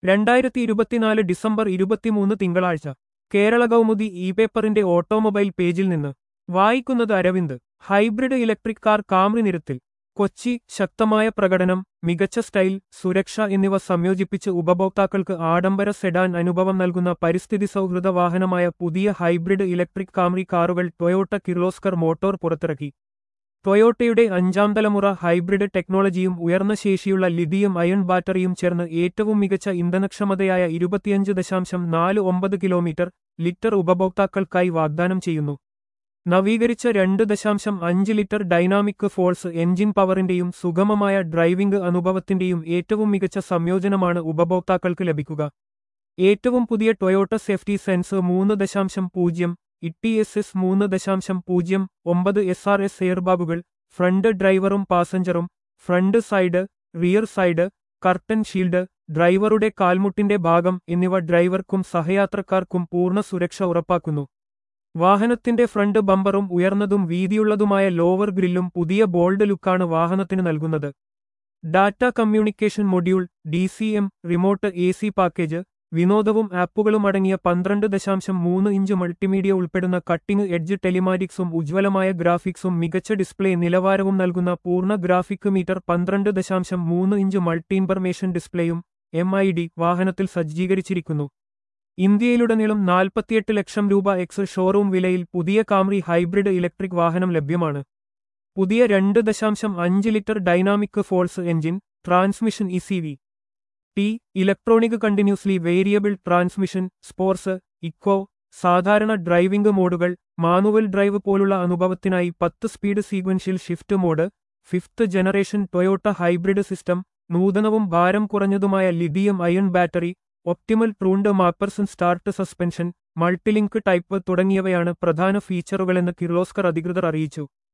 രണ്ടായിരത്തി ഇരുപത്തിനാല് ഡിസംബർ ഇരുപത്തിമൂന്ന് തിങ്കളാഴ്ച കേരള കൗമുദി ഇ പേപ്പറിന്റെ ഓട്ടോമൊബൈൽ പേജിൽ നിന്ന് വായിക്കുന്നത് Aravind hybrid electric car Camry നിരത്തിൽ കൊച്ചി ശക്തമായ പ്രകടനം മികച്ച സ്റ്റൈൽ സുരക്ഷ എന്നിവ സംയോജിപ്പിച്ച് ഉപഭോക്താക്കൾക്ക് ആഡംബര സെഡാൻ അനുഭവം നൽകുന്ന പരിസ്ഥിതി സൗഹൃദ വാഹനമായ പുതിയ ഹൈബ്രിഡ് ഇലക്ട്രിക് കാമ്രി കാറുകൾ ടൊയോട്ട കിർലോസ്കർ മോട്ടോർ പുറത്തിറക്കി ടൊയോട്ടയുടെ അഞ്ചാം തലമുറ ഹൈബ്രിഡ് ടെക്നോളജിയും ഉയർന്ന ശേഷിയുള്ള ലിഥിയം അയൺ ബാറ്ററിയും ചേർന്ന് ഏറ്റവും മികച്ച ഇന്ധനക്ഷമതയായ ഇരുപത്തിയഞ്ച് ദശാംശം നാല് ഒമ്പത് കിലോമീറ്റർ ലിറ്റർ ഉപഭോക്താക്കൾക്കായി വാഗ്ദാനം ചെയ്യുന്നു നവീകരിച്ച രണ്ട് ദശാംശം അഞ്ച് ലിറ്റർ ഡൈനാമിക് ഫോഴ്സ് എഞ്ചിൻ പവറിന്റെയും സുഗമമായ ഡ്രൈവിംഗ് അനുഭവത്തിന്റെയും ഏറ്റവും മികച്ച സംയോജനമാണ് ഉപഭോക്താക്കൾക്ക് ലഭിക്കുക ഏറ്റവും പുതിയ ടൊയോട്ട സേഫ്റ്റി സെൻസ് മൂന്ന് ദശാംശം പൂജ്യം ഇ എസ് എസ് മൂന്ന് ദശാംശം പൂജ്യം ഒമ്പത് എസ് ആർ എസ് എയർബാഗുകൾ ഫ്രണ്ട് ഡ്രൈവറും പാസഞ്ചറും front side rear side curtain shield ഡ്രൈവറുടെ കാൽമുട്ടിന്റെ ഭാഗം എന്നിവ ഡ്രൈവർക്കും സഹയാത്രക്കാർക്കും പൂർണ്ണ സുരക്ഷ ഉറപ്പാക്കുന്നു വാഹനത്തിന്റെ ഫ്രണ്ട് ബമ്പറും ഉയർന്നതും വീതിയുള്ളതുമായ ലോവർ ഗ്രില്ലും പുതിയ ബോൾഡ് ലുക്കാണ് വാഹനത്തിന് നൽകുന്നത് data communication module D C M remote A C package വിനോദവും ആപ്പുകളും അടങ്ങിയ പന്ത്രണ്ട് ദശാംശം മൂന്ന് ഇഞ്ച് മൾട്ടിമീഡിയ ഉൾപ്പെടുന്ന കട്ടിംഗ് എഡ്ജ് ടെലിമാറ്റിക്സും ഉജ്ജ്വലമായ ഗ്രാഫിക്സും മികച്ച ഡിസ്പ്ലേ നിലവാരവും നൽകുന്ന പൂർണ്ണ ഗ്രാഫിക് മീറ്റർ പന്ത്രണ്ട് ദശാംശം മൂന്ന് ഇഞ്ച് മൾട്ടി ഇൻഫർമേഷൻ ഡിസ്പ്ലേയും എം ഐ ഡി വാഹനത്തിൽ സജ്ജീകരിച്ചിരിക്കുന്നു ഇന്ത്യയിലുടനീളം നാൽപ്പത്തിയെട്ട് ലക്ഷം രൂപ എക്സ് ഷോറൂം വിലയിൽ പുതിയ കാമ്രി ഹൈബ്രിഡ് ഇലക്ട്രിക് വാഹനം ലഭ്യമാണ് പുതിയ രണ്ട് ദശാംശം അഞ്ച് litre dynamic force engine transmission E C V T electronic continuously variable transmission sports eco സാധാരണ ഡ്രൈവിംഗ് മോഡുകൾ മാനുവൽ ഡ്രൈവ് പോലുള്ള അനുഭവത്തിനായി പത്ത് speed sequential shift mode fifth generation Toyota hybrid system നൂതനവും ഭാരം കുറഞ്ഞതുമായ lithium ion battery optimal front MacPherson strut suspension multilink type തുടങ്ങിയവയാണ് പ്രധാന ഫീച്ചറുകളെന്ന് കിർലോസ്കർ അധികൃതർ അറിയിച്ചു